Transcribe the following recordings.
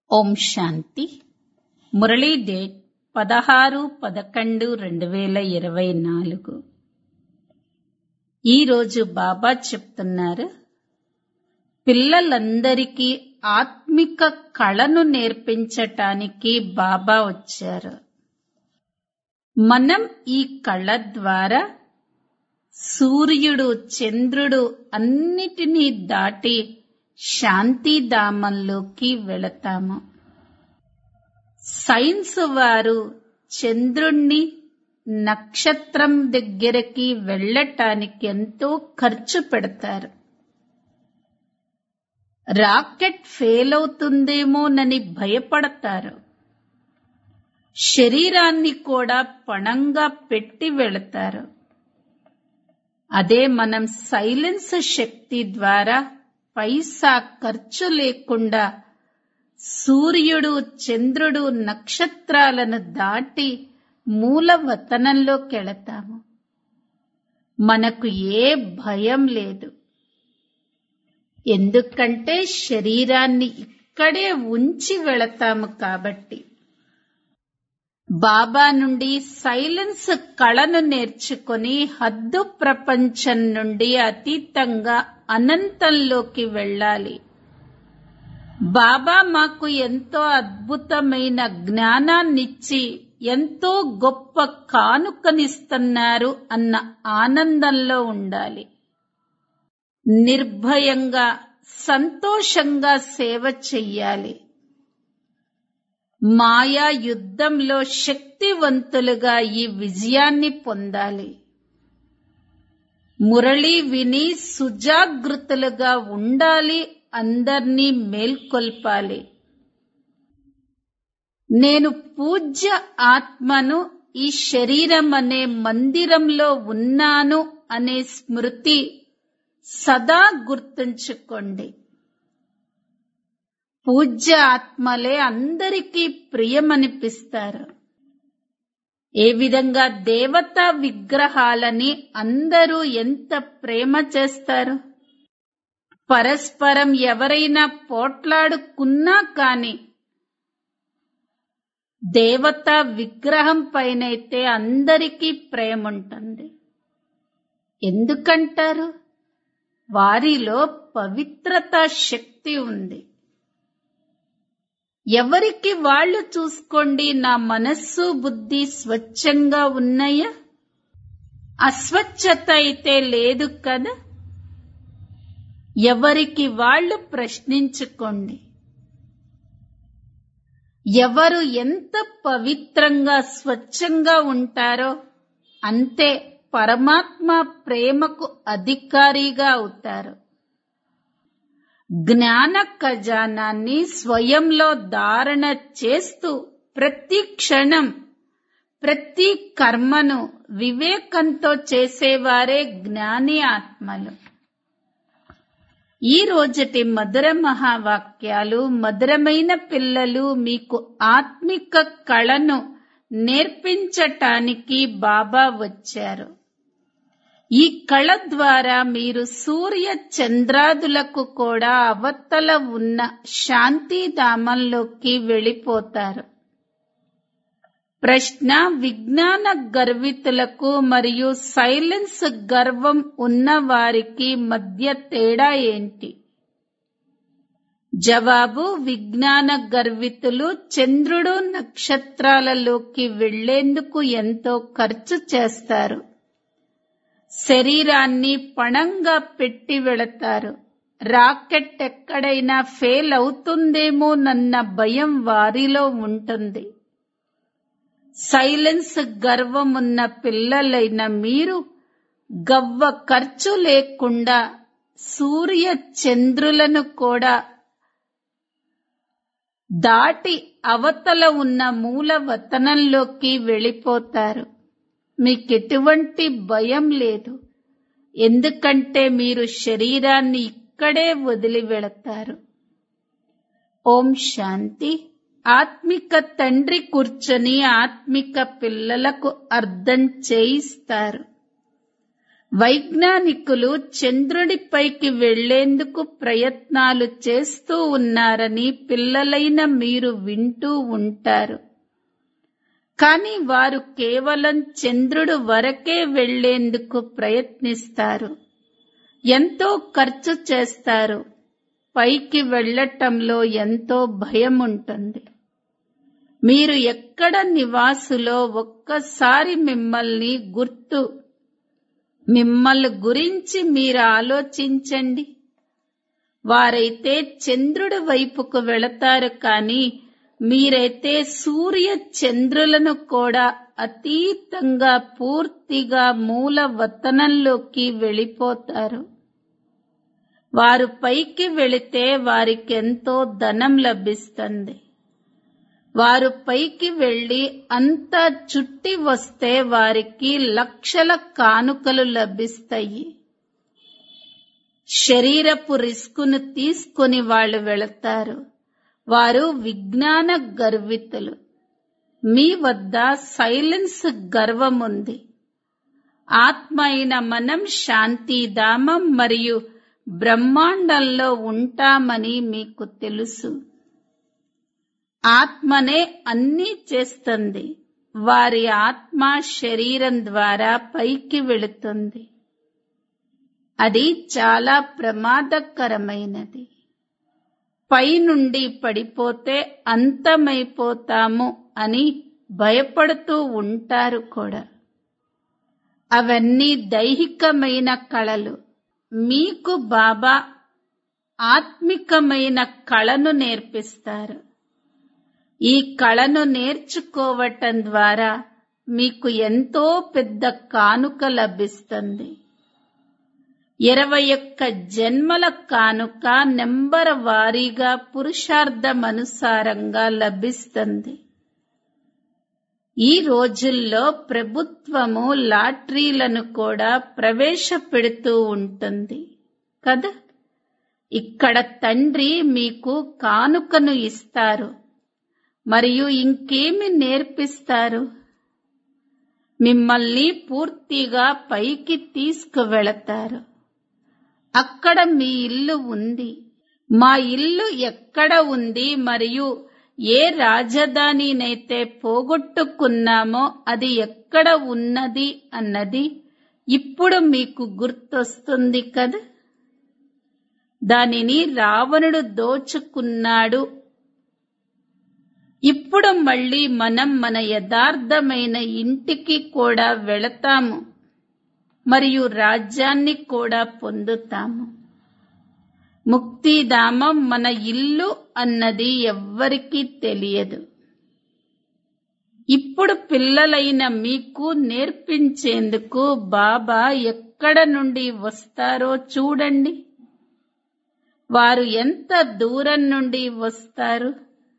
ఓం శాంతి Murali date పదహారు పదకొండు రెండు వేల ఇరవై నాలుగు ఈరోజు బాబా చెప్తున్నారు పిల్లలందరికీ ఆత్మిక కళను నేర్పించటానికి బాబా వచ్చారు మనం ఈ కళ ద్వారా సూర్యుడు చంద్రుడు అన్నిటినీ దాటి శాంతిధామంలోకి వెళతాము సైన్స్ వారు చంద్రుణ్ణి నక్షత్రం దగ్గరికి వెళ్ళటానికి ఎంతో ఖర్చు పెడతారు రాకెట్ ఫెయిల్ అవుతుందేమోనని భయపడతారు శరీరాన్ని కూడా పణంగా పెట్టి వెళతారు అదే మనం సైలెన్స్ శక్తి ద్వారా పైసా ఖర్చు లేకుండా సూర్యుడు చంద్రుడు నక్షత్రాలను దాటి మూల వతనంలోకెళతాము మనకు ఏ భయం లేదు ఎందుకంటే శరీరాన్ని ఇక్కడే ఉంచి వెళతాము కాబట్టి బాబా నుండి సైలెన్స్ కళను నేర్చుకుని హద్దు ప్రపంచం నుండి అతీతంగా అనంతంలోకి వెళ్ళాలి బాబా మాకు ఎంతో అద్భుతమైన జ్ఞానాన్నిచ్చి ఎంతో గొప్ప కానుకనిస్తున్నారు అన్న ఆనందంలో ఉండాలి నిర్భయంగా సంతోషంగా సేవ చెయ్యాలి మాయా యుద్ధంలో శక్తివంతులుగా ఈ విజయాన్ని పొందాలి మురళి విని సుజాగృతులుగా ఉండాలి అందర్నీ మేల్కొల్పాలి నేను పూజ్య ఆత్మను ఈ శరీరం అనే మందిరంలో ఉన్నాను అనే స్మృతి సదా గుర్తుంచుకోండి పూజ్య ఆత్మలే అందరికీ ప్రియమనిపిస్తారు ఏ విధంగా దేవతా విగ్రహాలని అందరూ ఎంత ప్రేమ చేస్తారు పరస్పరం ఎవరైనా పోట్లాడుకున్నా కాని దేవతా విగ్రహం పైనైతే అందరికీ ప్రేమ ఉంటుంది ఎందుకంటారు వారిలో పవిత్రత శక్తి ఉంది ఎవరికి వాళ్ళు చూసుకోండి నా మనస్సు బుద్ధి స్వచ్ఛంగా ఉన్నాయా అస్వచ్ఛత అయితే లేదు కదా ఎవరికి వాళ్ళు ప్రశ్నించుకోండి ఎవరు ఎంత పవిత్రంగా స్వచ్ఛంగా ఉంటారో అంతే పరమాత్మ ప్రేమకు అధికారిగా అవుతారు జ్ఞాన ఖజానాన్ని స్వయంలో ధారణ చేస్తూ ప్రతి క్షణం ప్రతి కర్మను వివేకంతో చేసేవారే జ్ఞాని ఆత్మలు ఈ రోజటి మధుర మహావాక్యాలు మధురమైన పిల్లలు మీకు ఆత్మిక కళను నేర్పించటానికి బాబా వచ్చారు ఈ కళ ద్వారా మీరు సూర్య చంద్రాదులకు కూడా అవతల ఉన్న శాంతిధామంలోకి వెళ్ళిపోతారు ప్రశ్న విజ్ఞాన గర్వితులకు మరియు సైలెన్స్ గర్వం ఉన్న వారికి మధ్య తేడా ఏంటి జవాబు విజ్ఞాన గర్వితులు చంద్రుడు నక్షత్రాలలోకి వెళ్లేందుకు ఎంతో ఖర్చు చేస్తారు శరీరాన్ని పణంగా పెట్టి వెళతారు రాకెట్ ఎక్కడైనా ఫెయిల్ అవుతుందేమోనన్న భయం వారిలో ఉంటుంది సైలెన్స్ గర్వం ఉన్న పిల్లలైన మీరు గవ్వ ఖర్చు లేకుండా సూర్య చంద్రులను కూడా దాటి అవతల ఉన్న మూల వతనంలోకి వెళ్ళిపోతారు మీకెటువంటి భయం లేదు ఎందుకంటే మీరు శరీరాన్ని ఇక్కడే వదిలి వెళతారు ఓం శాంతి ఆత్మిక తండ్రి కూర్చొని ఆత్మిక పిల్లలకు అర్థం చేయిస్తారు వైజ్ఞానికులు చంద్రుడిపైకి వెళ్లేందుకు ప్రయత్నాలు చేస్తూ ఉన్నారని పిల్లలైన మీరు వింటూ ఉంటారు కానీ వారు కేవలం చంద్రుడు వరకే వెళ్లేందుకు ప్రయత్నిస్తారు ఎంతో ఖర్చు చేస్తారు పైకి వెళ్లటంలో ఎంతో భయం ఉంటుంది మీరు ఎక్కడ నివాసులో ఒక్కసారి మిమ్మల్ని గుర్తు మిమ్మల్ని గురించి మీరు ఆలోచించండి వారైతే చంద్రుడి వైపుకు వెళతారు కానీ మీరైతే సూర్య చంద్రులను కూడా అతీతంగా పూర్తిగా మూల వతనంలోకి వెళ్ళిపోతారు వారు పైకి వెళితే వారికి ఎంతో ధనం లభిస్తుంది వారు పైకి వెళ్లి అంతా చుట్టి వస్తే వారికి లక్షల కానుకలు లభిస్తాయి శరీరపు రిస్కును తీసుకుని వాళ్ళు వెళతారు వారు విజ్ఞాన గర్వితులు మీ వద్ద సైలెన్స్ గర్వం ఉంది ఆత్మ అయిన మనం శాంతిధామం మరియు బ్రహ్మాండంలో ఉంటామని మీకు తెలుసు ఆత్మనే అన్నీ చేస్తుంది వారి ఆత్మ శరీరం ద్వారా పైకి వెళుతుంది అది చాలా ప్రమాదకరమైనది పైనుండి పడిపోతే అంతమైపోతాము అని భయపడుతూ ఉంటారు కూడా అవన్నీ దైహికమైన కళలు మీకు బాబా ఆత్మికమైన కళను నేర్పిస్తారు ఈ కళను నేర్చుకోవటం ద్వారా మీకు ఎంతో పెద్ద కానుక లభిస్తుంది ఇరవై ఒక్క జన్మల కానుక నెంబర్ వారీగా పురుషార్థమనుసారంగా లభిస్తుంది ఈ రోజుల్లో ప్రభుత్వము లాటరీలను కూడా ప్రవేశపెడుతూ ఉంటుంది కదా ఇక్కడ తండ్రి మీకు కానుకను ఇస్తారు మరియు ఇంకేమి నేర్పిస్తారు మిమ్మల్ని పూర్తిగా పైకి తీసుకువెళతారు అక్కడ మీ ఇల్లు ఉంది మా ఇల్లు ఎక్కడ ఉంది మరియు ఏ రాజధానినైతే పోగొట్టుకున్నామో అది ఎక్కడ ఉన్నది అన్నది ఇప్పుడు మీకు గుర్తొస్తుంది కదా దానిని రావణుడు దోచుకున్నాడు ఇప్పుడు మళ్ళీ మనం మన యథార్థమైన ఇంటికి కూడా వెళతాము మరియు రాజ్యాన్ని కూడా పొందుతాము ముక్తిధామం మన ఇల్లు అన్నది ఎవ్వరికీ తెలియదు ఇప్పుడు పిల్లలైన మీకు నేర్పించేందుకు బాబా ఎక్కడ నుండి వస్తారో చూడండి వారు ఎంత దూరం నుండి వస్తారు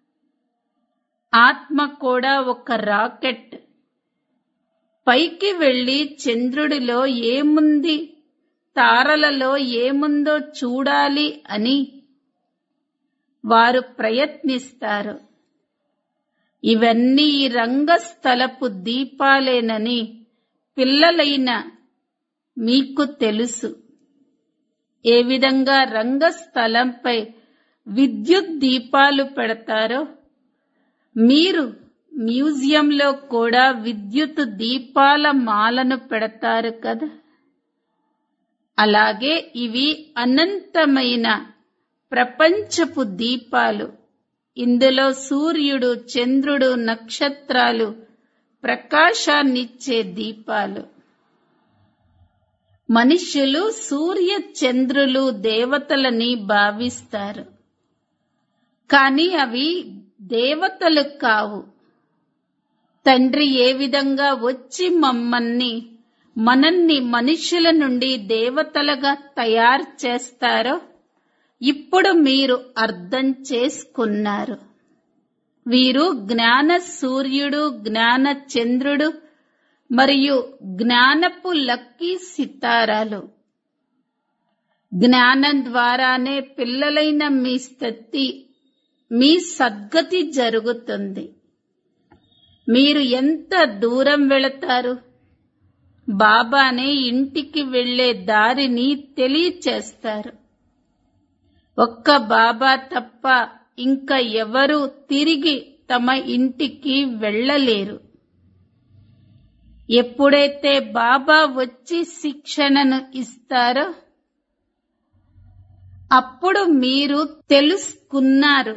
ఆత్మ కూడా ఒక రాకెట్ పైకి వెళ్లి చంద్రుడిలో ఏముంది తారలలో ఏముందో చూడాలి అని వారు ప్రయత్నిస్తారు ఇవన్నీ ఈ రంగస్థలపు దీపాలేనని పిల్లలైన మీకు తెలుసు ఏ విధంగా రంగస్థలంపై విద్యుత్ దీపాలు పెడతారో మీరు మ్యూజియంలో కూడా విద్యుత్ దీపాల మాలను పెడతారు కదా అలాగే ఇవి అనంతమైన ప్రపంచపు దీపాలు ఇందులో సూర్యుడు చంద్రుడు నక్షత్రాలు ప్రకాశాన్నిచ్చే దీపాలు మనుష్యులు సూర్య చంద్రులు దేవతలని భావిస్తారు కానీ అవి దేవతలు కావు తండ్రి ఏ విధంగా వచ్చి మమ్మల్ని మనల్ని మనుషుల నుండి దేవతలుగా తయారు చేస్తారో ఇప్పుడు మీరు అర్థం చేసుకున్నారు వీరు జ్ఞాన సూర్యుడు జ్ఞాన చంద్రుడు మరియు జ్ఞానపు లక్కీ సితారాలు జ్ఞానం ద్వారానే పిల్లలైన మీ స్థితి మీ సద్గతి జరుగుతుంది మీరు ఎంత దూరం వెళతారు బాబానే ఇంటికి వెళ్లే దారిని తెలియచేస్తారు ఒక్క బాబా తప్ప ఇంకా ఎవరు తిరిగి తమ ఇంటికి వెళ్ళలేరు ఎప్పుడైతే బాబా వచ్చి శిక్షణను ఇస్తారో అప్పుడు మీరు తెలుసుకున్నారు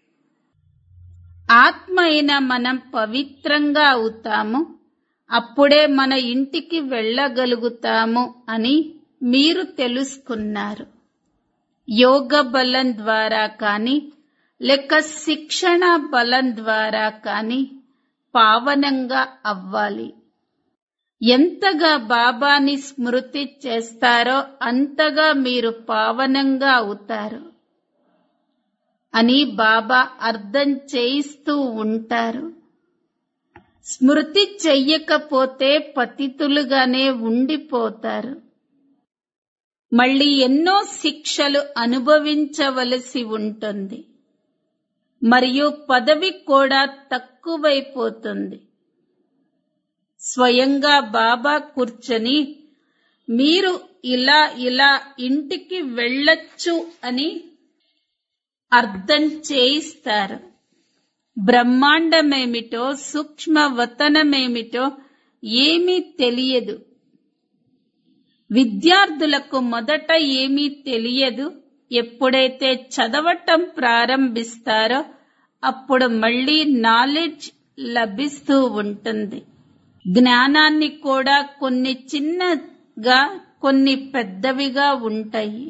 ఆత్మ అయిన మనం పవిత్రంగా అవుతాము అప్పుడే మన ఇంటికి వెళ్ళగలుగుతాము అని మీరు తెలుసుకున్నారు యోగ బలం ద్వారా కానీ లేక శిక్షణ బలం ద్వారా కానీ పావనంగా అవ్వాలి ఎంతగా బాబాని స్మృతి చేస్తారో అంతగా మీరు పావనంగా అవుతారు అని బాబా అర్థం చేయిస్తూ ఉంటారు స్మృతి చెయ్యకపోతే పతితులుగానే ఉండిపోతారు మళ్ళీ ఎన్నో శిక్షలు అనుభవించవలసి ఉంటుంది మరియు పదవి కూడా తక్కువైపోతుంది స్వయంగా బాబా కూర్చొని మీరు ఇలా ఇలా ఇంటికి వెళ్ళొచ్చు అని అర్థం చేయిస్తారు బ్రహ్మాండమేమిటో సూక్ష్మ వతనమేమిటో ఏమీ తెలియదు విద్యార్థులకు మొదట ఏమీ తెలియదు ఎప్పుడైతే చదవటం ప్రారంభిస్తారో అప్పుడు మళ్ళీ నాలెడ్జ్ లభిస్తూ ఉంటుంది జ్ఞానాన్ని కూడా కొన్ని చిన్నగా కొన్ని పెద్దవిగా ఉంటాయి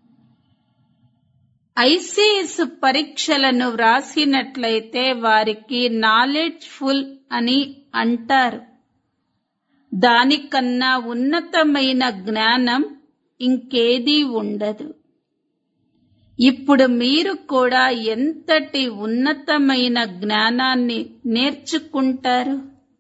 ఐసిఎస్ పరీక్షలను వ్రాసినట్లయితే వారికి నాలెడ్జ్ ఫుల్ అని అంటారు దానికన్నా ఉన్నతమైన జ్ఞానం ఇంకేదీ ఉండదు ఇప్పుడు మీరు కూడా ఎంతటి ఉన్నతమైన జ్ఞానాన్ని నేర్చుకుంటారు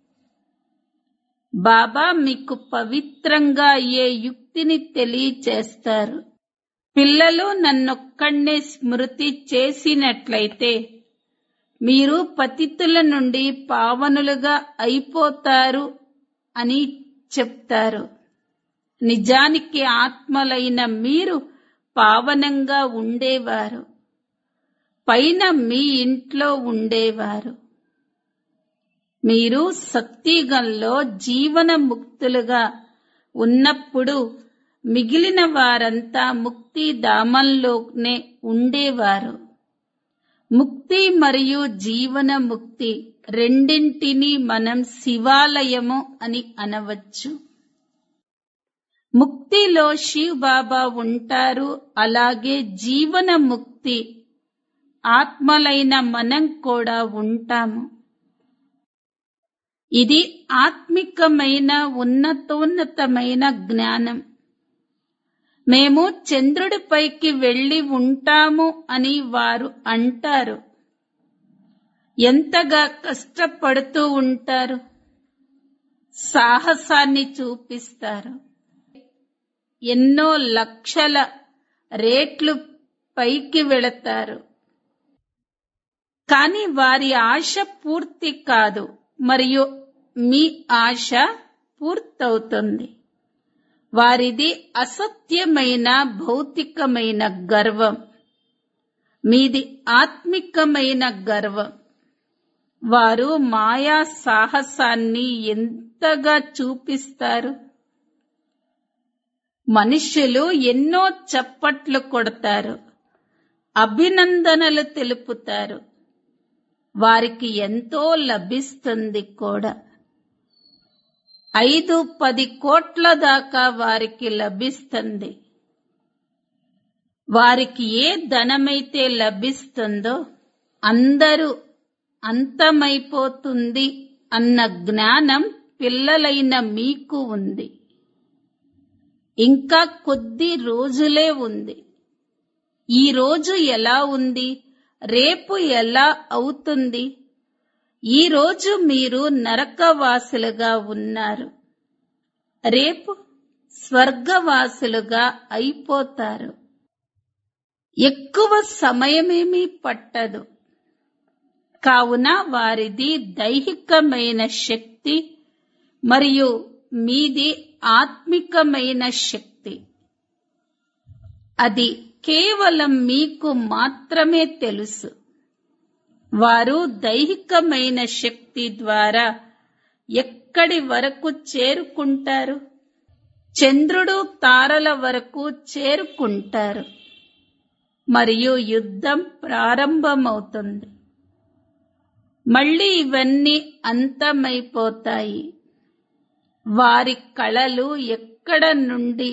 బాబా మీకు పవిత్రంగా అయ్యే యుక్తిని తెలియచేస్తారు పిల్లలు నన్నొక్కడే స్మృతి చేసినట్లయితే మీరు పతితుల నుండి పావనులుగా అయిపోతారు అని చెప్తారు నిజానికి ఆత్మలైన మీరు పావనంగా ఉండేవారు పైన మీ ఇంట్లో ఉండేవారు మీరు సత్యుగంలో జీవన ముక్తులుగా ఉన్నప్పుడు మిగిలిన వారంతా ముక్తి ధామంలోనే ఉండేవారు ముక్తి మరియు జీవన ముక్తి రెండింటినీ మనం శివాలయము అని అనవచ్చు ముక్తిలో శివ్ బాబా ఉంటారు అలాగే జీవన ముక్తి ఆత్మలైన మనం కూడా ఉంటాము ఇది ఆత్మికమైన ఉన్నతోన్నతమైన జ్ఞానం మేము చంద్రుడిపైకి వెళ్లి ఉంటాము అని వారు అంటారు ఎంతగా కష్టపడుతూ ఉంటారు సాహసాన్ని చూపిస్తారు ఎన్నో లక్షల రేట్లు పైకి వెళతారు కానీ వారి ఆశ పూర్తి కాదు మరియు మీ ఆశ పూర్తవుతుంది వారిది అసత్యమైన భౌతికమైన గర్వం మీది ఆత్మికమైన గర్వం వారు మాయా సాహసాన్ని ఎంతగా చూపిస్తారు మనుష్యులు ఎన్నో చప్పట్లు కొడతారు అభినందనలు తెలుపుతారు వారికి ఎంతో లభిస్తుంది కూడా ఐదు పది కోట్ల దాకా వారికి లభిస్తుంది వారికి ఏ ధనమైతే లభిస్తుందో అందరూ అంతమైపోతుంది అన్న జ్ఞానం పిల్లలైన మీకు ఉంది ఇంకా కొద్ది రోజులే ఉంది ఈ రోజు ఎలా ఉంది రేపు ఎలా అవుతుంది ఈ రోజు మీరు నరకవాసులుగా ఉన్నారు రేపు స్వర్గవాసులుగా అయిపోతారు ఎక్కువ సమయమేమీ పట్టదు కావున వారిది దైహికమైన శక్తి మరియు మీది ఆత్మికమైన శక్తి అది కేవలం మీకు మాత్రమే తెలుసు వారు దైహికమైన శక్తి ద్వారా ఎక్కడి వరకు చేరుకుంటారు చంద్రుడు తారల వరకు చేరుకుంటారు మరియు యుద్ధం ప్రారంభమవుతుంది మళ్ళీ ఇవన్నీ అంతమైపోతాయి వారి కళలు ఎక్కడ నుండి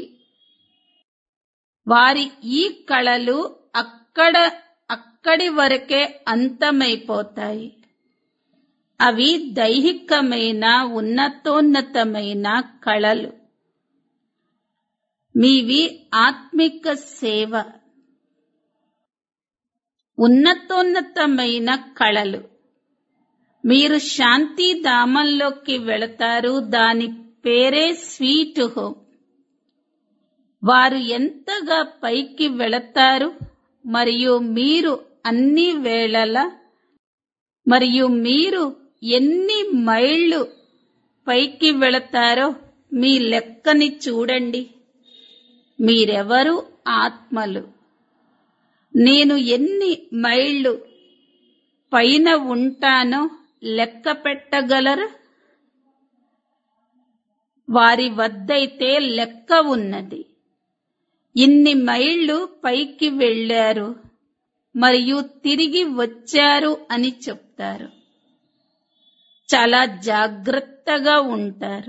వారి ఈ కళలు అక్కడ అక్కడి వరకే అంతమైపోతాయి అవి దైహికమైన ఉన్నతోన్నతమైన కళలు మీవి ఆత్మిక సేవ ఉన్నతోన్నతమైన కళలు మీరు శాంతిధామంలోకి వెళతారు దాని పేరే స్వీట్ హోమ్ వారు ఎంతగా పైకి వెళతారు మరియు మీరు అన్ని వేళల మరియు మీరు ఎన్ని మైళ్ళు పైకి వెళతారో మీ లెక్కని చూడండి మీరెవరు ఆత్మలు నేను ఎన్ని మైళ్ళు పైన ఉంటానో లెక్క పెట్టగలరా వారి వద్దైతే లెక్క ఉన్నది ఇన్ని మైళ్ళు పైకి వెళ్ళారు మరియు తిరిగి వచ్చారు అని చెప్తారు చాలా జాగ్రత్తగా ఉంటారు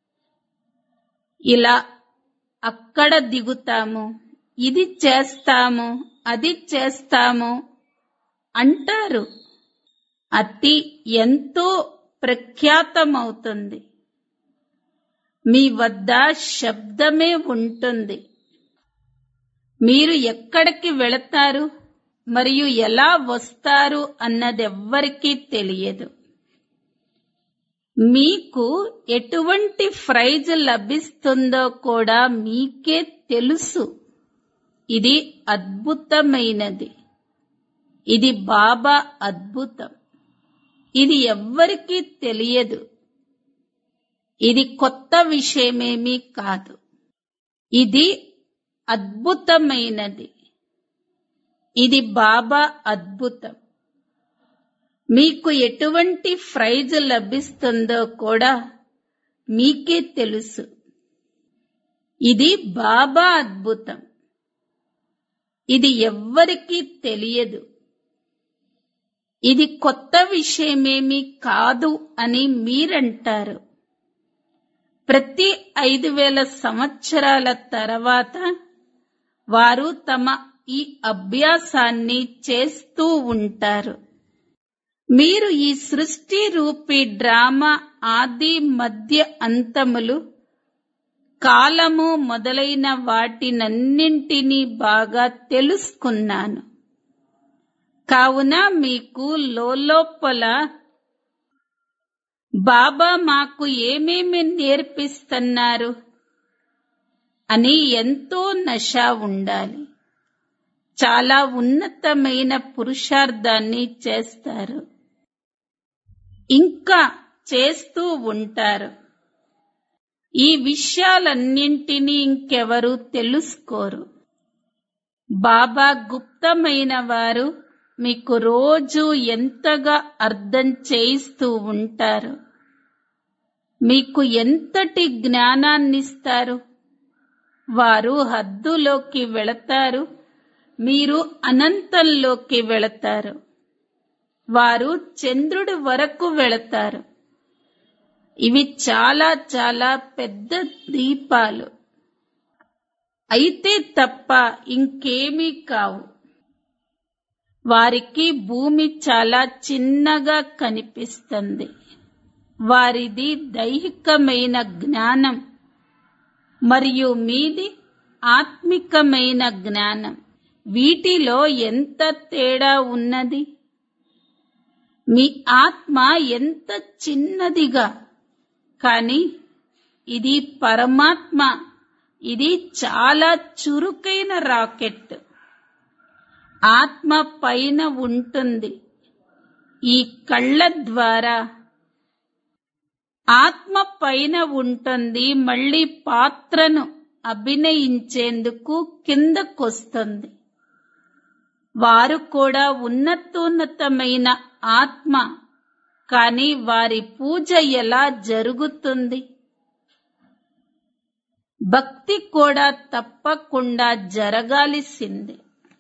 ఇలా అక్కడ దిగుతాము ఇది చేస్తాము అది చేస్తాము అంటారు అతి ఎంతో ప్రఖ్యాతమవుతుంది మీ వద్ద శబ్దమే ఉంటుంది మీరు ఎక్కడికి వెళతారు మరియు ఎలా వస్తారు అన్నదెవ్వరికీ తెలియదు మీకు ఎటువంటి ప్రైజ్ లభిస్తుందో కూడా మీకే తెలుసు ఇది అద్భుతమైనది ఇది బాబా అద్భుతం ఇది ఎవ్వరికీ తెలియదు ఇది కొత్త విషయమేమీ కాదు ఇది అద్భుతమైనది ఇది బాబా అద్భుతం మీకు ఎటువంటి ప్రైజ్ లభిస్తుందో కూడా మీకే తెలుసు ఇది బాబా అద్భుతం ఇది ఎవ్వరికీ తెలియదు ఇది కొత్త విషయమేమీ కాదు అని మీరంటారు ప్రతి ఐదు వేల సంవత్సరాల తర్వాత వారు తమ ఈ అభ్యాసాన్ని చేస్తూ ఉంటారు మీరు ఈ సృష్టి రూపీ డ్రామా ఆది మధ్య అంతములు కాలము మొదలైన వాటినన్నింటినీ బాగా తెలుసుకున్నాను కావున మీకు లోపల బాబా మాకు ఏమేమి నేర్పిస్తున్నారు అని ఎంతో నశ ఉండాలి చాలా ఉన్నతమైన పురుషార్థాన్ని చేస్తారు ఇంకా చేస్తూ ఉంటారు ఈ విషయాలన్నింటినీ ఇంకెవరు తెలుసుకోరు బాబా గుప్తమైన వారు మీకు రోజు ఎంతగా అర్థం చేయిస్తూ ఉంటారు మీకు ఎంతటి జ్ఞానాన్నిస్తారు వారు హద్దులోకి వెళతారు మీరు అనంతంలోకి వెళతారు వారు చంద్రుడి వరకు వెళతారు ఇవి చాలా చాలా పెద్ద దీపాలు అయితే తప్ప ఇంకేమీ కావు వారికి భూమి చాలా చిన్నగా కనిపిస్తుంది వారిది దైహికమైన జ్ఞానం మరియు మీది ఆత్మికమైన జ్ఞానం వీటిలో ఎంత తేడా ఉన్నది మీ ఆత్మ ఎంత చిన్నదిగా కానీ ఇది పరమాత్మ ఇది చాలా చురుకైన రాకెట్ ఆత్మ పైన ఉంటుంది ఈ కళ్ళ ద్వారా ఆత్మ పైన ఉంటుంది మళ్ళీ పాత్రను అభినయించేందుకు కిందకొస్తుంది వారు కూడా ఉన్నతోన్నతమైన ఆత్మ కానీ వారి పూజ ఎలా జరుగుతుంది భక్తి కూడా తప్పకుండా జరగాల్సిందే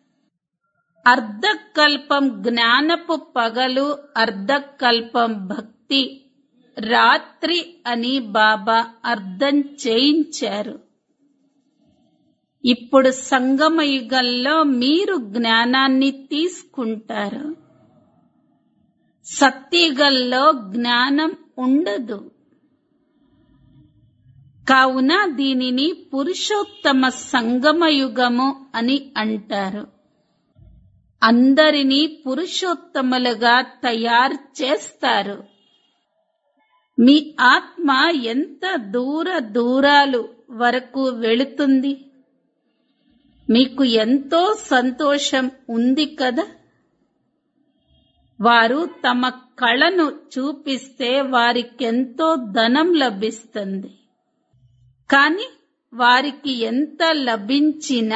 అర్ధకల్పం జ్ఞానపు పగలు అర్ధకల్పం భక్తి రాత్రి అని బాబా అర్థం చేయించారు ఇప్పుడు సంగమయుగంలో మీరు జ్ఞానాన్ని తీసుకుంటారు సత్యుగంలో జ్ఞానం ఉండదు కావున దీనిని పురుషోత్తమ సంగమయుగము అని అంటారు అందరినీ పురుషోత్తములుగా తయారు చేస్తారు మీ ఆత్మ ఎంత దూర దూరాలు వరకు వెళుతుంది మీకు ఎంతో సంతోషం ఉంది కదా వారు తమ కళను చూపిస్తే వారికెంతో ధనం లభిస్తుంది కాని వారికి ఎంత లభించినా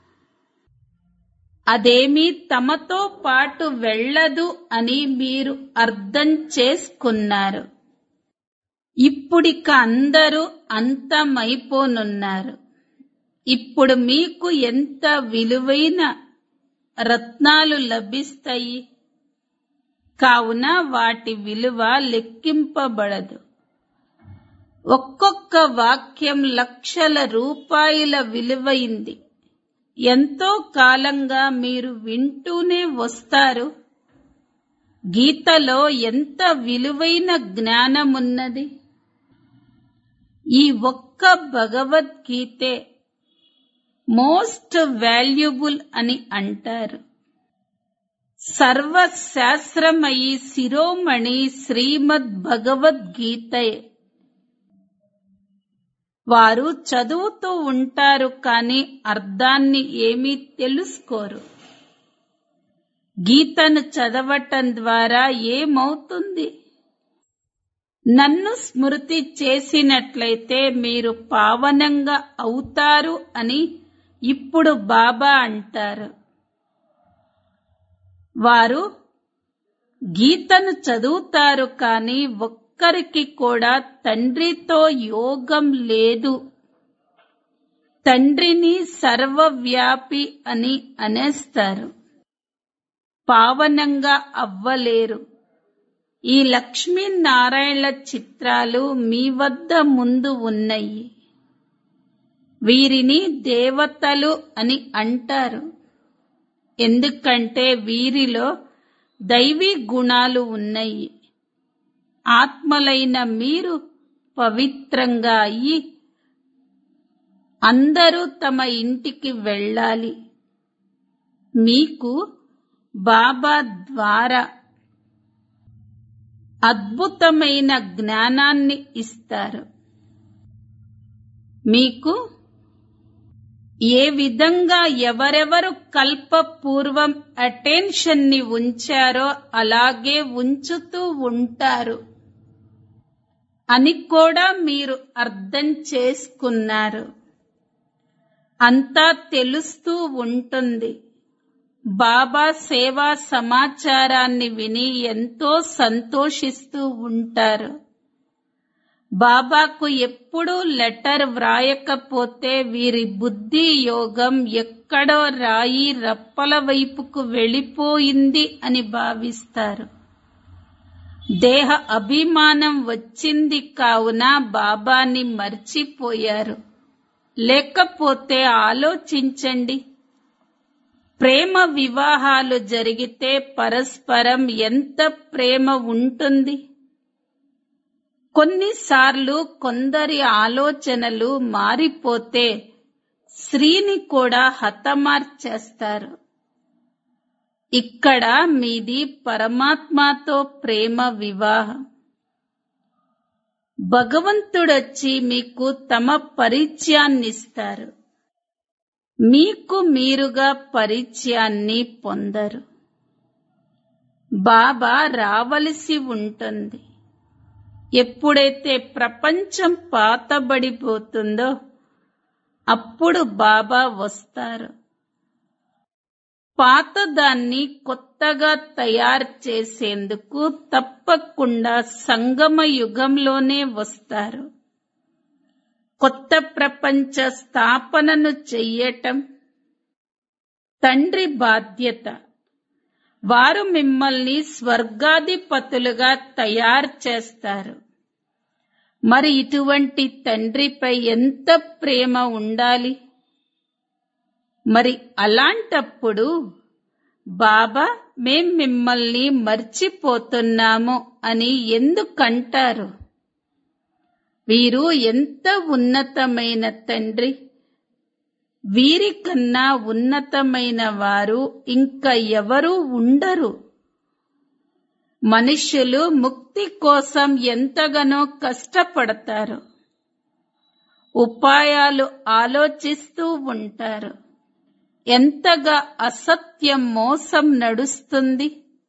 అదేమీ తమతో పాటు వెళ్ళదు అని మీరు అర్థం చేసుకున్నారు ఇప్పుడిక అందరూ అంతమైపోనున్నారు ఇప్పుడు మీకు ఎంత విలువైన రత్నాలు లభిస్తాయి కావున వాటి విలువ లెక్కింపబడదు ఒక్కొక్క వాక్యం లక్షల రూపాయల విలువైంది ఎంతో కాలంగా మీరు వింటూనే వస్తారు గీతలో ఎంత విలువైన జ్ఞానమున్నది ఈ ఒక్క భగవద్గీతే మోస్ట్ వాల్యుబుల్ అని అంటారు సర్వశాస్త్రమయి శిరోమణి శ్రీమద్ భగవద్గీతయే వారు చదువుతూ ఉంటారు కానీ అర్థాన్ని ఏమీ తెలుసుకోరు గీతను చదవటం ద్వారా ఏమవుతుంది నన్ను స్మృతి చేసినట్లయితే మీరు పావనంగా అవుతారు అని ఇప్పుడు బాబా అంటారు వారు గీతను చదువుతారు కానీ ఒక్కరికి కూడా తండ్రితో యోగం లేదు తండ్రిని సర్వవ్యాపి అని అనేస్తారు పావనంగా అవ్వలేరు ఈ లక్ష్మీనారాయణల చిత్రాలు మీ వద్ద ముందు ఉన్నాయి వీరిని దేవతలు అని అంటారు ఎందుకంటే వీరిలో దైవీ గుణాలు ఉన్నాయి ఆత్మలైన మీరు పవిత్రంగా అయ్యి అందరూ తమ ఇంటికి వెళ్ళాలి మీకు బాబా ద్వారా అద్భుతమైన జ్ఞానాన్ని ఇస్తారు మీకు ఏ విధంగా ఎవరెవరు కల్పపూర్వం అటెన్షన్ ని ఉంచారో అలాగే ఉంచుతూ ఉంటారు అని కూడా మీరు అర్థం చేసుకున్నారు అంతా తెలుస్తూ ఉంటుంది బాబా సేవా సమాచారాన్ని విని ఎంతో సంతోషిస్తూ ఉంటారు బాబాకు ఎప్పుడూ లెటర్ వ్రాయకపోతే వీరి బుద్ధి యోగం ఎక్కడో రాయి రప్పల వైపుకు వెళ్ళిపోయింది అని భావిస్తారు దేహ అభిమానం వచ్చింది కావున బాబాని మర్చిపోయారు లేకపోతే ఆలోచించండి ప్రేమ వివాహాలు జరిగితే పరస్పరం ఎంత ప్రేమ ఉంటుంది కొన్నిసార్లు కొందరి ఆలోచనలు మారిపోతే స్త్రీని కూడా హతమార్చేస్తారు ఇక్కడ మీది పరమాత్మతో ప్రేమ వివాహం భగవంతుడొచ్చి మీకు తమ పరిచయాన్నిస్తారు మీకు మీరుగా పరిచయాన్ని పొందరు బాబా రావలసి ఉంటుంది ఎప్పుడైతే ప్రపంచం పాతబడిపోతుందో అప్పుడు బాబా వస్తారు పాతదాన్ని కొత్తగా తయారు చేసేందుకు తప్పకుండా సంగమ యుగంలోనే వస్తారు కొత్త ప్రపంచ స్థాపనను చెయ్యటం తండ్రి బాధ్యత వారు మిమ్మల్ని స్వర్గాధిపతులుగా తయారు చేస్తారు మరి ఇటువంటి తండ్రిపై ఎంత ప్రేమ ఉండాలి మరి అలాంటప్పుడు బాబా మేం మిమ్మల్ని మర్చిపోతున్నాము అని ఎందుకంటారు వీరు ఎంత ఉన్నతమైన తండ్రి వీరికన్నా ఉన్నతమైన వారు ఇంకా ఎవరూ ఉండరు మనుష్యులు ముక్తి కోసం ఎంతగానో కష్టపడతారు ఉపాయాలు ఆలోచిస్తూ ఉంటారు ఎంతగా అసత్యం మోసం నడుస్తుంది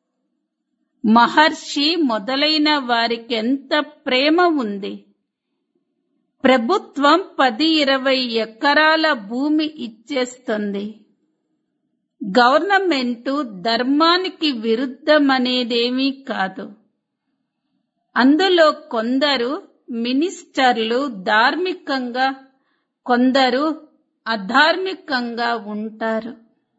మహర్షి మొదలైన వారికి ఎంత ప్రేమ ఉంది ప్రభుత్వం పది ఇరవై ఎకరాల భూమి ఇచ్చేస్తుంది గవర్నమెంటు ధర్మానికి విరుద్ధమనేదేమీ కాదు అందులో కొందరు మినిస్టర్లు ధార్మికంగా కొందరు అధార్మికంగా ఉంటారు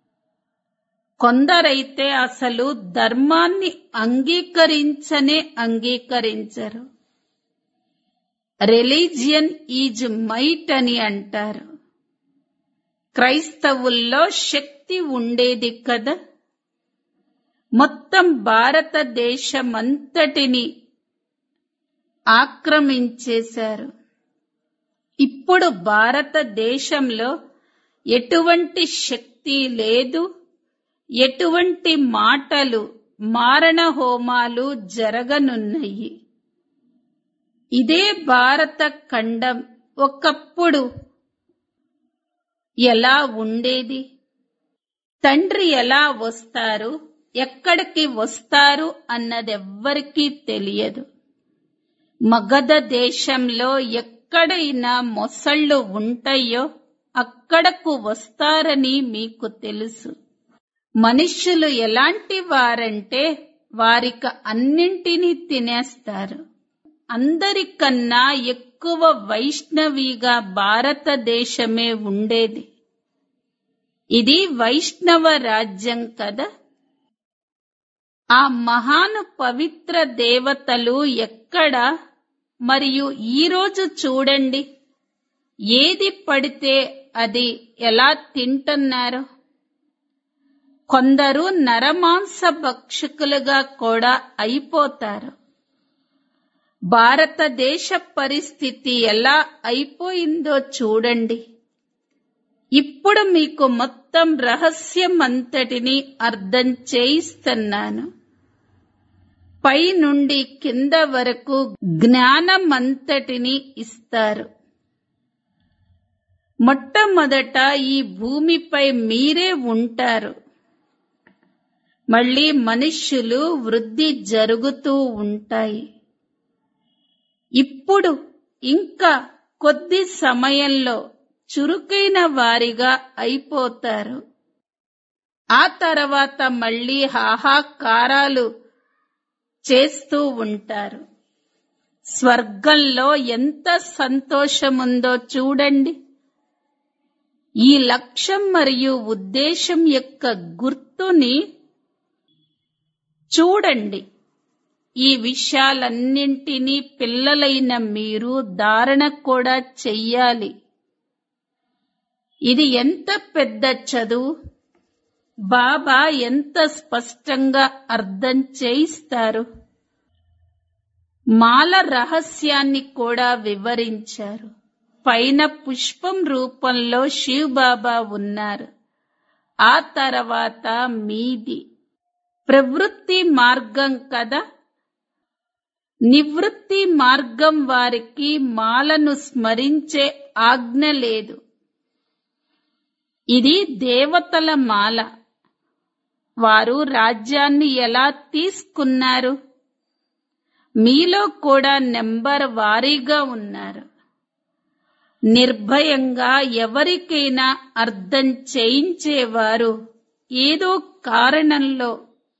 కొందరైతే అసలు ధర్మాన్ని అంగీకరించనే అంగీకరించరు రిలీజియన్ ఈజ్ మైట్ అని అంటారు క్రైస్తవుల్లో శక్తి ఉండేది కదా మొత్తం భారతదేశమంతటిని ఆక్రమించేశారు ఇప్పుడు భారతదేశంలో ఎటువంటి శక్తి లేదు ఎటువంటి మాటలు మారణ హోమాలు జరగనున్నాయి ఇదే భారత ఖండం ఒకప్పుడు ఎలా ఉండేది తండ్రి ఎలా వస్తారు ఎక్కడికి వస్తారు అన్నదెవ్వరికీ తెలియదు మగధ దేశంలో ఎక్కడైనా మొసళ్ళు ఉంటాయో అక్కడకు వస్తారని మీకు తెలుసు మనుష్యులు ఎలాంటి వారంటే వారిక అన్నింటినీ తినేస్తారు అందరికన్నా ఎక్కువ వైష్ణవిగా భారతదేశమే ఉండేది ఇది వైష్ణవ రాజ్యం కదా ఆ మహాను పవిత్ర దేవతలు ఎక్కడ మరియు ఈరోజు చూడండి ఏది పడితే అది ఎలా తింటున్నారో కొందరు నరమాంస భక్షకులుగా కూడా అయిపోతారు భారతదేశ పరిస్థితి ఎలా అయిపోయిందో చూడండి ఇప్పుడు మీకు మొత్తం రహస్యం అంతటిని అర్థం చేయిస్తున్నాను పై నుండి కింద వరకు జ్ఞానమంతటిని ఇస్తారు మొట్టమొదట ఈ భూమిపై మీరే ఉంటారు మళ్ళీ మనుష్యులు వృద్ధి జరుగుతూ ఉంటాయి ఇప్పుడు ఇంకా కొద్ది సమయంలో చురుకైన వారిగా అయిపోతారు ఆ తర్వాత మళ్ళీ హాహాకారాలు చేస్తూ ఉంటారు స్వర్గంలో ఎంత సంతోషముందో చూడండి ఈ లక్ష్యం మరియు ఉద్దేశం యొక్క గుర్తుని చూడండి ఈ విషయాలన్నింటినీ పిల్లలైన మీరు ధారణ కూడా చెయ్యాలి ఇది ఎంత పెద్ద చదువు బాబా ఎంత స్పష్టంగా అర్థం చేయిస్తారు మాల రహస్యాన్ని కూడా వివరించారు పైన పుష్పం రూపంలో శివ్ బాబా ఉన్నారు ఆ తర్వాత మీది ప్రవృత్తి మార్గం కదా నివృత్తి మార్గం వారికి మాలను స్మరించే ఆజ్ఞ లేదు ఇది దేవతల మాల వారు రాజ్యాన్ని ఎలా తీసుకున్నారు మీలో కూడా నెంబర్ వారీగా ఉన్నారు నిర్భయంగా ఎవరికైనా అర్థం చేయించేవారు ఏదో కారణంలో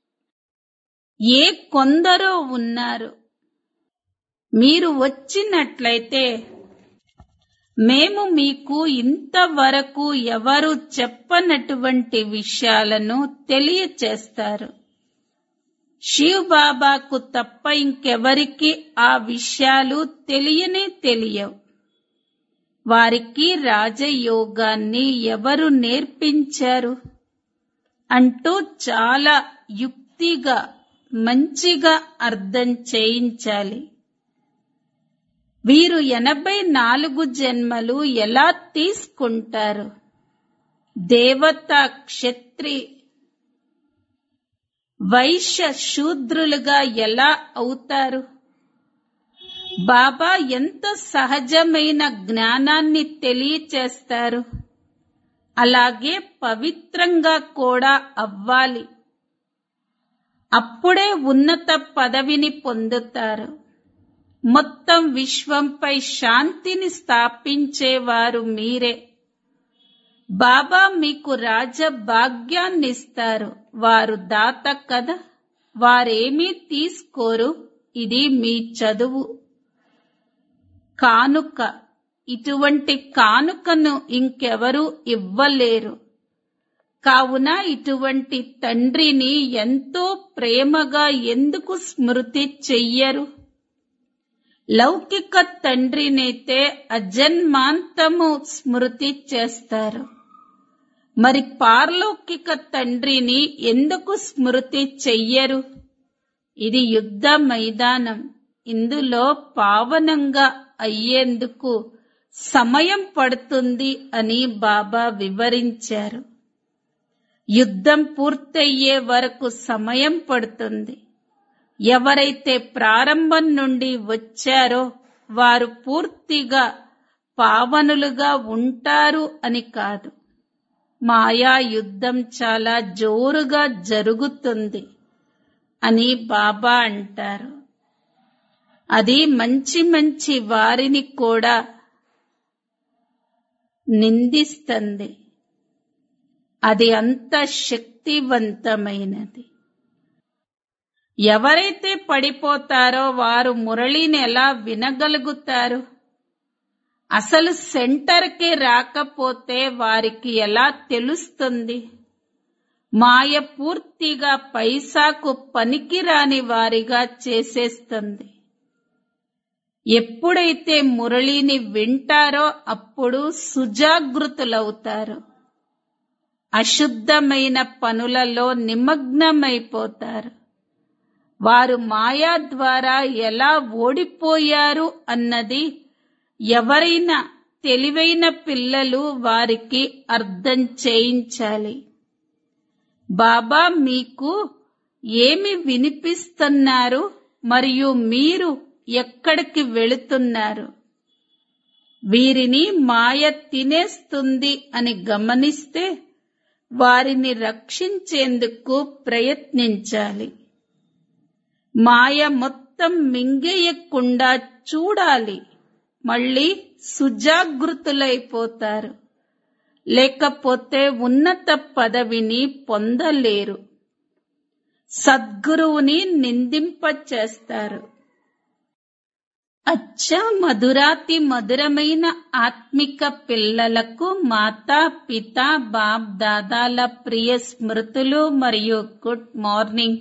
ఏ కొందరో ఉన్నారు మీరు వచ్చినట్లయితే మేము మీకు ఇంతవరకు ఎవరు చెప్పనటువంటి విషయాలను తెలియచేస్తారు శివ్ బాబాకు తప్ప ఇంకెవరికి ఆ విషయాలు తెలియనే తెలియవు వారికి రాజయోగాన్ని ఎవరు నేర్పించారు అంటూ చాలా యుక్తిగా మంచిగా అర్థం చేయించాలి వీరు ఎనభై నాలుగు జన్మలు ఎలా తీసుకుంటారు దేవత క్షత్రి వైశ్య శూద్రులుగా ఎలా అవుతారు బాబా ఎంత సహజమైన జ్ఞానాన్ని తెలియచేస్తారు అలాగే పవిత్రంగా కూడా అవ్వాలి అప్పుడే ఉన్నత పదవిని పొందుతారు మొత్తం విశ్వంపై శాంతిని స్థాపించేవారు మీరే బాబా మీకు రాజభాగ్యాన్నిస్తారు వారు దాత కదా వారేమీ తీసుకోరు ఇది మీ చదువు కానుక ఇటువంటి కానుకను ఇంకెవరూ ఇవ్వలేరు కావున ఇటువంటి తండ్రిని ఎంతో ప్రేమగా ఎందుకు స్మృతి చెయ్యరు లౌకిక తండ్రినైతే అజన్మాంతము స్మృతి చేస్తారు మరి పారలౌకిక తండ్రిని ఎందుకు స్మృతి చెయ్యరు ఇది యుద్ధ మైదానం ఇందులో పావనంగా అయ్యేందుకు సమయం పడుతుంది అని బాబా వివరించారు యుద్ధం పూర్తయ్యే వరకు సమయం పడుతుంది ఎవరైతే ప్రారంభం నుండి వచ్చారో వారు పూర్తిగా పావనులుగా ఉంటారు అని కాదు మాయా యుద్ధం చాలా జోరుగా జరుగుతుంది అని బాబా అంటారు అది మంచి మంచి వారిని కూడా నిందిస్తుంది అది అంత శక్తివంతమైనది ఎవరైతే పడిపోతారో వారు మురళిని ఎలా వినగలుగుతారు అసలు సెంటర్కి రాకపోతే వారికి ఎలా తెలుస్తుంది మాయ పూర్తిగా పైసాకు పనికిరాని వారిగా చేసేస్తుంది ఎప్పుడైతే మురళిని వింటారో అప్పుడు సుజాగృతులవుతారు అశుద్ధమైన పనులలో నిమగ్నమైపోతారు వారు మాయా ద్వారా ఎలా ఓడిపోయారు అన్నది ఎవరైనా తెలివైన పిల్లలు వారికి అర్థం చేయించాలి బాబా మీకు ఏమి వినిపిస్తున్నారు మరియు మీరు ఎక్కడికి వెళుతున్నారు వీరిని మాయ తినేస్తుంది అని గమనిస్తే వారిని రక్షించేందుకు ప్రయత్నించాలి మాయ మొత్తం మింగేయకుండా చూడాలి మళ్ళీ సుజాగృతులైపోతారు లేకపోతే ఉన్నత పదవిని పొందలేరు సద్గురువుని నిందింపచేస్తారు అచ్చ మధురాతి మధురమైన ఆత్మిక పిల్లలకు మాతా పిత బాప్ దాదాల ప్రియ స్మృతులు మరియు గుడ్ మార్నింగ్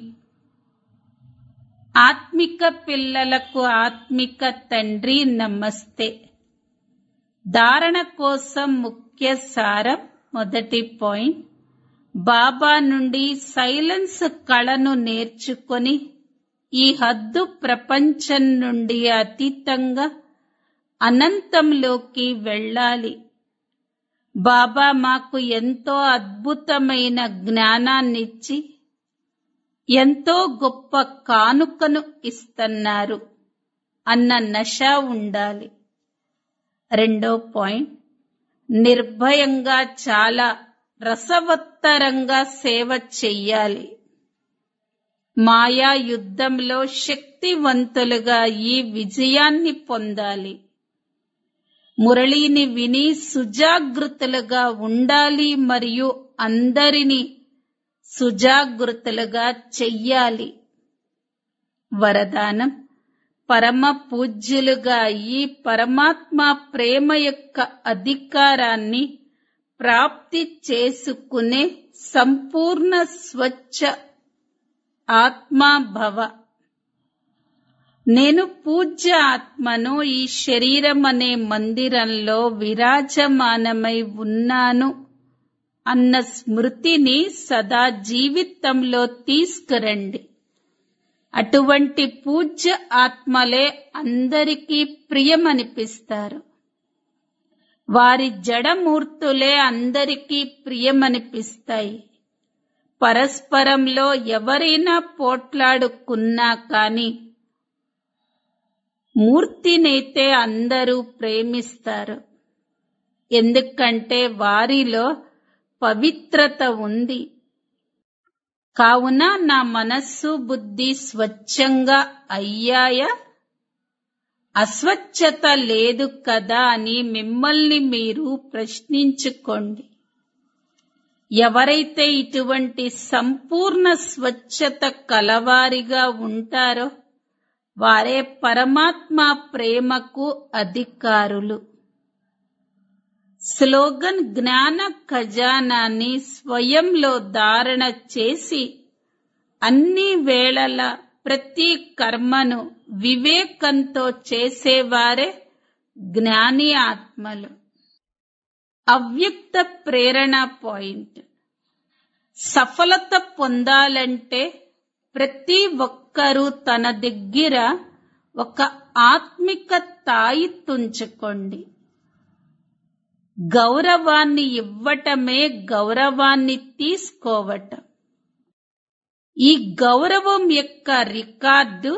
ఆత్మిక పిల్లలకు ఆత్మిక తండ్రి నమస్తే ధారణ కోసం ముఖ్య సారం మొదటి పాయింట్ బాబా నుండి సైలెన్స్ కళను నేర్చుకొని ఈ హద్దు ప్రపంచం నుండి అతీతంగా అనంతంలోకి వెళ్ళాలి బాబా మాకు ఎంతో అద్భుతమైన జ్ఞానాన్నిచ్చి ఎంతో గొప్ప కానుకను ఇస్తున్నారు అన్న నశ ఉండాలి రెండో పాయింట్ నిర్భయంగా చాలా రసవత్తరంగా సేవ చెయ్యాలి మాయా యుద్ధంలో శక్తివంతులుగా ఈ విజయాన్ని పొందాలి మురళిని విని సుజాగృతులుగా ఉండాలి మరియు అందరినీ సుజాగృతులుగా చెయ్యాలి వరదానం పరమ పూజ్యులుగా ఈ పరమాత్మ ప్రేమ యొక్క అధికారాన్ని ప్రాప్తి చేసుకునే సంపూర్ణ స్వచ్ఛ ఆత్మాభవ నేను పూజ్య ఆత్మను ఈ శరీరం అనే మందిరంలో విరాజమానమై ఉన్నాను అన్న స్మృతిని సదా జీవితంలో తీసుకురండి అటువంటి పూజ్య ఆత్మలే అందరికీ ప్రియమనిపిస్తారు వారి జడమూర్తులే అందరికీ ప్రియమనిపిస్తాయి పరస్పరంలో ఎవరైనా పోట్లాడుకున్నా కాని మూర్తినైతే అందరూ ప్రేమిస్తారు ఎందుకంటే వారిలో పవిత్రత ఉంది కావున నా మనస్సు బుద్ధి స్వచ్ఛంగా అయ్యాయ అస్వచ్ఛత లేదు కదా అని మిమ్మల్ని మీరు ప్రశ్నించుకోండి ఎవరైతే ఇటువంటి సంపూర్ణ స్వచ్ఛత కలవారిగా ఉంటారో వారే పరమాత్మ ప్రేమకు అధికారులు స్లోగన్ జ్ఞాన ఖజానాన్ని స్వయంలో ధారణ చేసి అన్ని వేళల ప్రతి కర్మను వివేకంతో చేసేవారే జ్ఞాని ఆత్మలు అవ్యక్త ప్రేరణ పాయింట్ సఫలత పొందాలంటే ప్రతి ఒక్కరూ తన దగ్గర ఒక ఆత్మిక తాయి తుంచుకోండి గౌరవాన్ని ఇవ్వటమే గౌరవాన్ని తీసుకోవటం ఈ గౌరవం యొక్క రికార్డు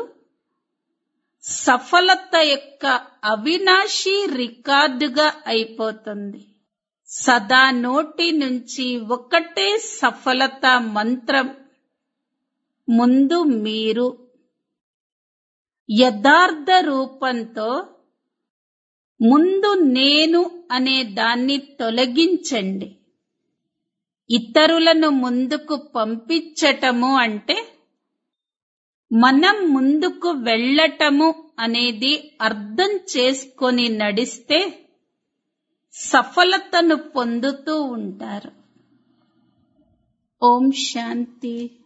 సఫలత యొక్క అవినాశీ రికార్డుగా అయిపోతుంది సదా నోటి నుంచి ఒకటే సఫలత మంత్రం ముందు మీరు యథార్థ రూపంతో ముందు నేను అనే దాన్ని తొలగించండి ఇతరులను ముందుకు పంపించటము అంటే మనం ముందుకు వెళ్ళటము అనేది అర్థం చేసుకొని నడిస్తే సఫలతను పొందుతూ ఉంటారు ఓం శాంతి